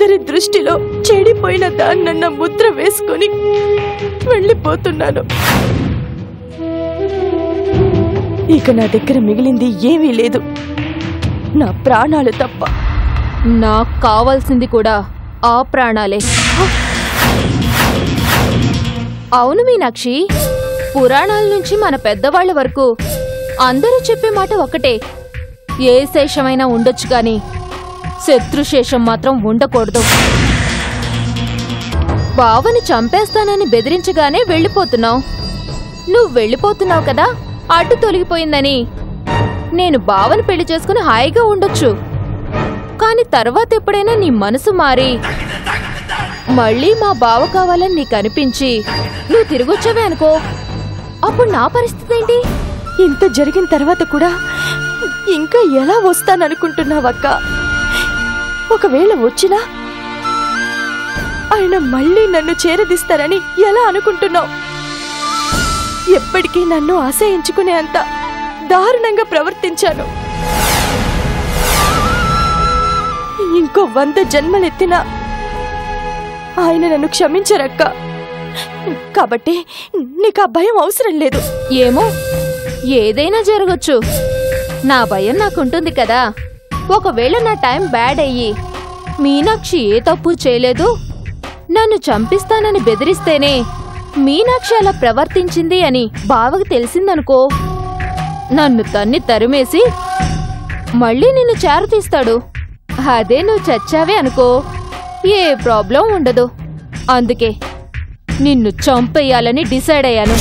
అందరి దృష్టిలో చెడిపోయిన దాన్నన్న ముద్ర వేసుకొని వెళ్ళిపోతున్నాను ఇక నా దగ్గర మిగిలింది ఏమీ లేదు నా ప్రాణాలు తప్ప నాకు కావాల్సింది కూడా ఆ ప్రాణాలే అవును మీనాక్షి పురాణాల నుంచి మన పెద్దవాళ్ళ వరకు అందరూ చెప్పే మాట ఒకటే ఏ శేషమైనా ఉండొచ్చు గాని శత్రుశేషం మాత్రం ఉండకూడదు బావని చంపేస్తానని బెదిరించగానే వెళ్ళిపోతున్నావు నువ్వు వెళ్ళిపోతున్నావు కదా అడ్డు తొలగిపోయిందని నేను బావని పెళ్లి చేసుకుని హాయిగా ఉండొచ్చు కాని తర్వాత ఎప్పుడైనా నీ మనసు మారి మళ్ళీ మా బావ కావాలని నీకు అనిపించి నువ్వు తిరిగొచ్చావే అనుకో అప్పుడు నా పరిస్థితి ఏంటి ఇంత జరిగిన తర్వాత కూడా ఇంకా ఎలా వస్తాననుకుంటున్నావక్క ఒకవేళ వచ్చినా ఆయన మళ్ళీ నన్ను చేరదీస్తారని ఎలా అనుకుంటున్నావు ఎప్పటికీ నన్ను ఆశయించుకునే అంత దారుణంగా ప్రవర్తించాను ఇంకో వంద జన్మలెత్తినా ఆయన నన్ను క్షమించరక్క కాబట్టి నీకు ఆ భయం అవసరం లేదు ఏమో ఏదైనా జరగచ్చు నా భయం నాకుంటుంది కదా ఒకవేళ నా టైం బ్యాడ్ అయ్యి మీనాక్షి ఏ తప్పు చేయలేదు నన్ను చంపిస్తానని బెదిరిస్తేనే మీనాక్షి అలా ప్రవర్తించింది అని బావకి తెలిసిందనుకో నన్ను తన్ని తరిమేసి మళ్ళీ నిన్ను చేరతీస్తాడు అదే నువ్వు చచ్చావే అనుకో ఏ ప్రాబ్లం ఉండదు అందుకే నిన్ను చంపేయాలని డిసైడ్ అయ్యాను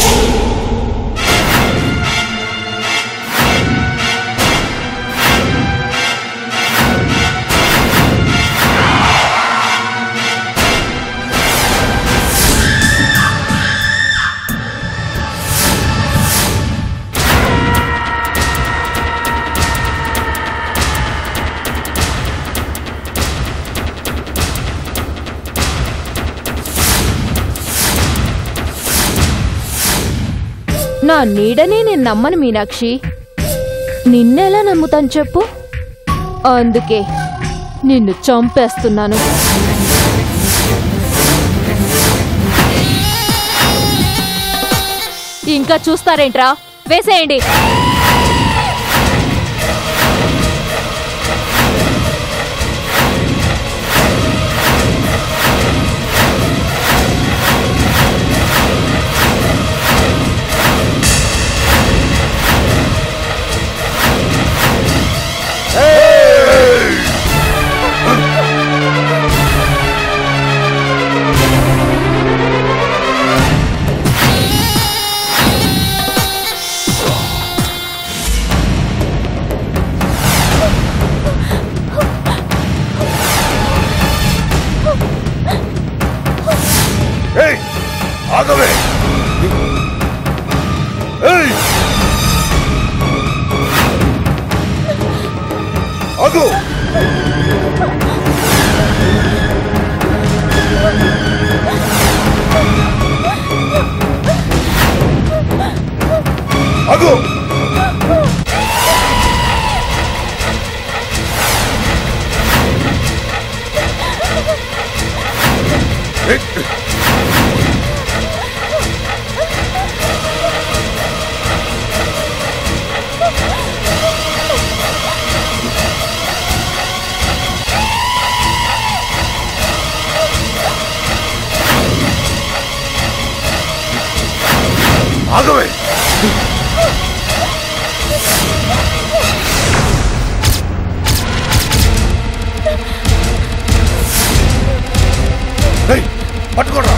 నా నీడనే నేను నమ్మను మీనాక్షి నిన్నెలా నమ్ముతాను చెప్పు అందుకే నిన్ను చంపేస్తున్నాను ఇంకా చూస్తారేంట్రా వేసేయండి ఏయ్ ఆగవే ఏయ్ ఆగు ఆగు ఏయ్ ఆగవే ఏయ్, పట్టుకోరా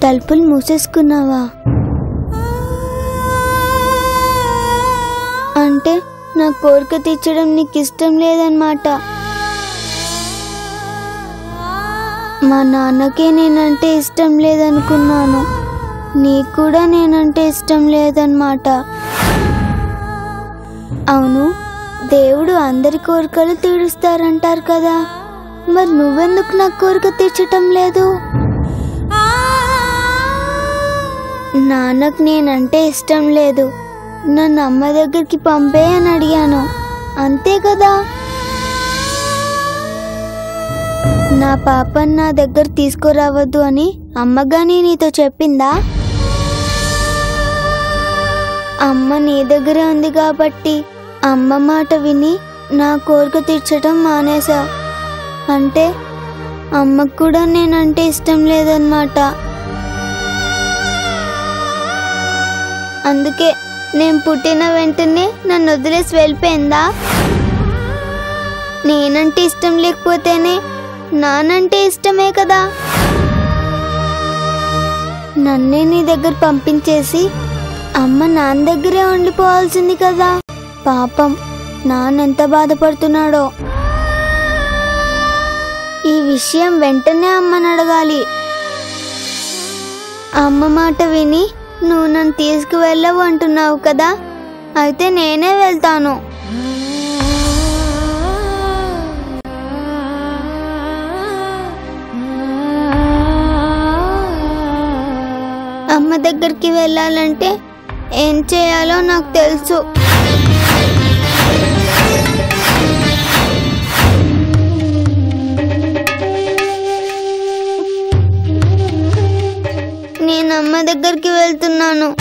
తలుపులు మూసేసుకున్నావా అంటే నా కోరిక తీర్చడం నీకు ఇష్టం లేదన్నమాట మా నాన్నకే నేనంటే ఇష్టం లేదనుకున్నాను నీకు కూడా నేనంటే ఇష్టం లేదన్నమాట అవును దేవుడు అందరి కోరికలు తీరుస్తారంటారు కదా మరి నువ్వెందుకు నా కోరిక తీర్చటం లేదు నాన్నకు నేనంటే ఇష్టం లేదు నన్ను అమ్మ దగ్గరికి పంపే అని అడిగాను అంతే కదా నా పాపని నా దగ్గర తీసుకురావద్దు అని అమ్మగాని నీతో చెప్పిందా అమ్మ నీ దగ్గరే ఉంది కాబట్టి అమ్మ మాట విని నా కోరిక తీర్చడం మానేశా అంటే అమ్మకు కూడా నేనంటే ఇష్టం లేదన్నమాట అందుకే నేను పుట్టిన వెంటనే నన్ను వదిలేసి వెళ్ళిపోయిందా నేనంటే ఇష్టం లేకపోతేనే నానంటే ఇష్టమే కదా నన్నే నీ దగ్గర పంపించేసి అమ్మ నాన్న దగ్గరే ఉండిపోవాల్సింది కదా పాపం నాన్నెంత బాధపడుతున్నాడో ఈ విషయం వెంటనే అమ్మని అడగాలి అమ్మ మాట విని నువ్వు నన్ను తీసుకువెళ్ళవు అంటున్నావు కదా అయితే నేనే వెళ్తాను అమ్మ దగ్గరికి వెళ్ళాలంటే ఏం చేయాలో నాకు తెలుసు నేను అమ్మ దగ్గరికి వెళ్తున్నాను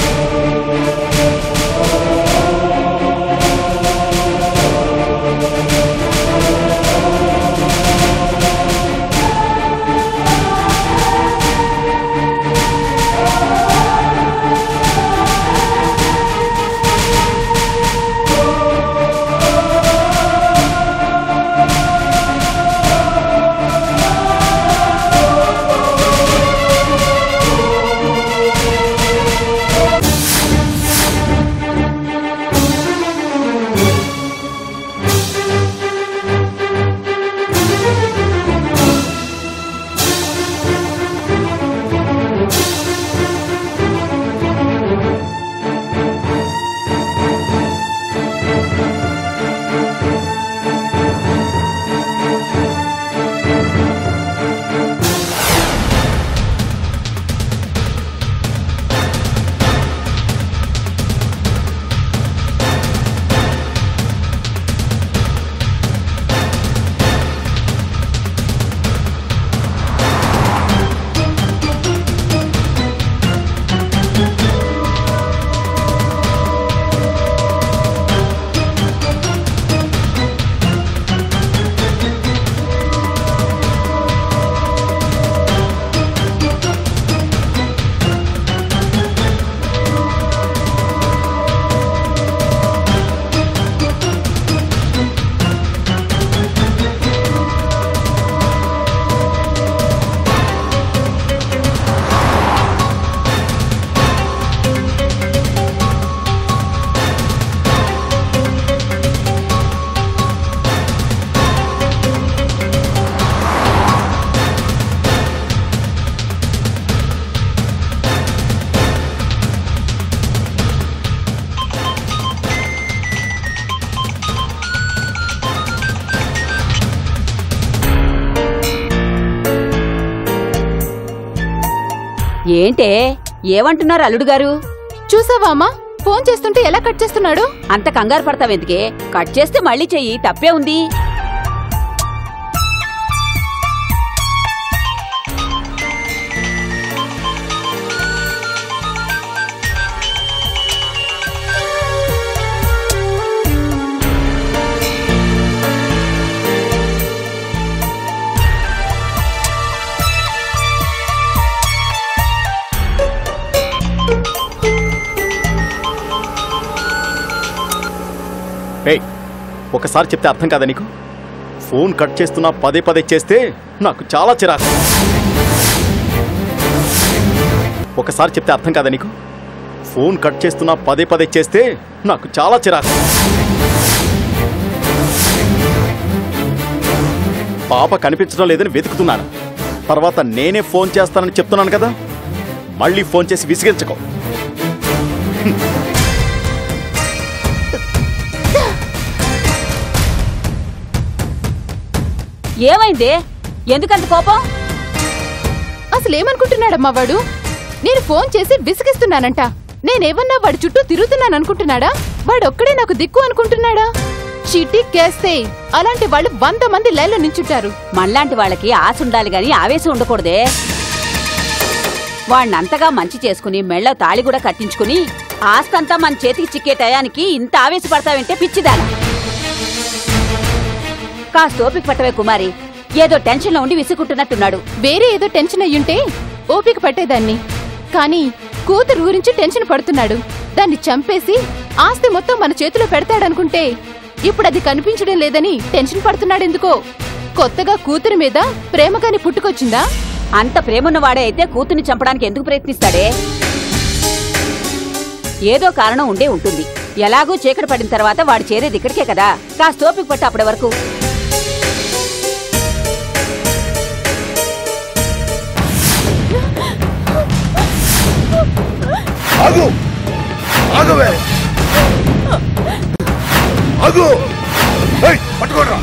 ఏంటే ఏమంటున్నారు అల్లుడు గారు చూసావా అమ్మా ఫోన్ చేస్తుంటే ఎలా కట్ చేస్తున్నాడు అంత కంగారు పడతావెందుకే కట్ చేస్తే మళ్ళీ చెయ్యి తప్పే ఉంది ఏయ్ ఒకసారి చెప్తే అర్థం కాదా నీకు ఫోన్ కట్ చేస్తున్నా పదే పదే చేస్తే నాకు చాలా చిరాకు ఒకసారి చెప్తే అర్థం కాదా నీకు ఫోన్ కట్ చేస్తున్నా పదే పదే చేస్తే నాకు చాలా చిరాకు పాప కనిపించడం లేదని వెతుకుతున్నాను తర్వాత నేనే ఫోన్ చేస్తానని చెప్తున్నాను కదా మళ్ళీ ఫోన్ చేసి విసిగించకో ఏమైంది ఎందుకంత కోపం అసలు ఏమనుకుంటున్నాడమ్మా వాడు నేను ఫోన్ చేసి విసిగిస్తున్నానంట నేనేమన్నా వాడి చుట్టూ తిరుగుతున్నాను అనుకుంటున్నాడా వాడొక్కడే నాకు దిక్కు అనుకుంటున్నాడా చీటీ కేస్తే అలాంటి వాళ్ళు వంద మంది లైన్లో నించుంటారు మనలాంటి వాళ్ళకి ఆశ ఉండాలి గాని ఆవేశం ఉండకూడదే వాణ్ణంతగా మంచి చేసుకుని మెళ్ళ తాళి కూడా కట్టించుకుని ఆస్తంతా మన చేతికి చిక్కే టయానికి ఇంత ఆవేశపడతావంటే పిచ్చిదాన కాస్త ఓపిక పట్టవే కుమారి ఏదో టెన్షన్లో ఉండి విసుకుంటున్నట్టున్నాడు వేరే ఏదో టెన్షన్ అయ్యుంటే ఓపిక పట్టేదాన్ని కానీ కూతురు గురించి టెన్షన్ పడుతున్నాడు దాన్ని చంపేసి ఆస్తి మొత్తం మన చేతిలో పెడతాడనుకుంటే ఇప్పుడు అది కనిపించడం లేదని టెన్షన్ పడుతున్నాడెందుకో కొత్తగా కూతురు మీద ప్రేమగాని పుట్టుకొచ్చిందా అంత ప్రేమన్నవాడే అయితే కూతుర్ని చంపడానికి ఎందుకు ప్రయత్నిస్తాడే ఏదో కారణం ఉండే ఉంటుంది ఎలాగూ చీకటి పడిన తర్వాత వాడు చేరేది ఇక్కడికే కదా కాస్త ఓపిక పట్టు అప్పటి వరకు ఆగు ఆగవే ఆగు ఏయ్, పట్టుకోడ్రా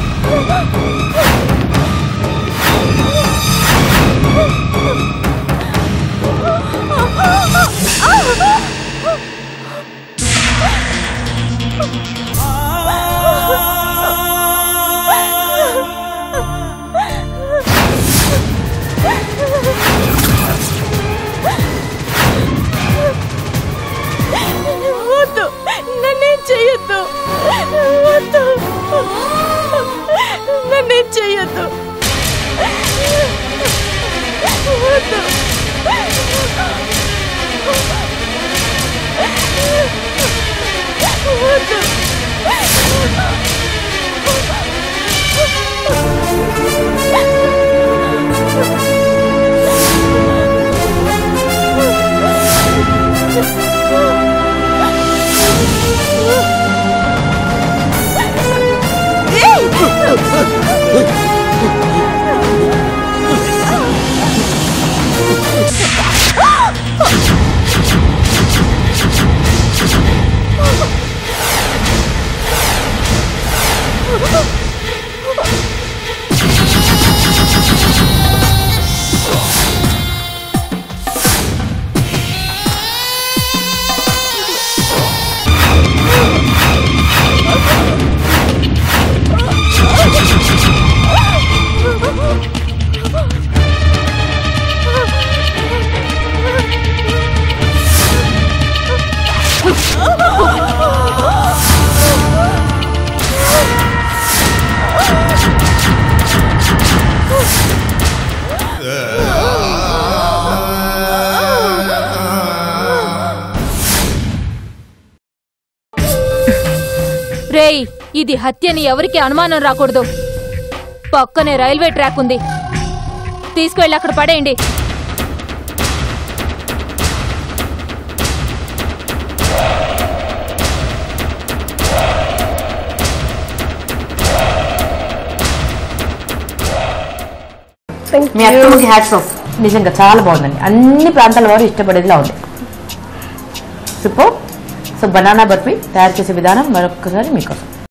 వద్దు నన్నేం చెయ్యొద్దు వద్దు నన్నేం చెయ్యొద్దు వద్దు వద్దు రేయ్ ఇది హత్యని ఎవరికి అనుమానం రాకూడదు పక్కనే రైల్వే ట్రాక్ ఉంది తీసుకువెళ్ళి అక్కడ పడేయండి మీ అక్కడికి హ్యాట్స్ ఆఫ్ నిజంగా చాలా బాగుందండి అన్ని ప్రాంతాల వారు ఇష్టపడేదిలా ఉంది సూపర్ సో బనానా బర్ఫీ తయారు చేసే విధానం మరొకసారి మీకోసం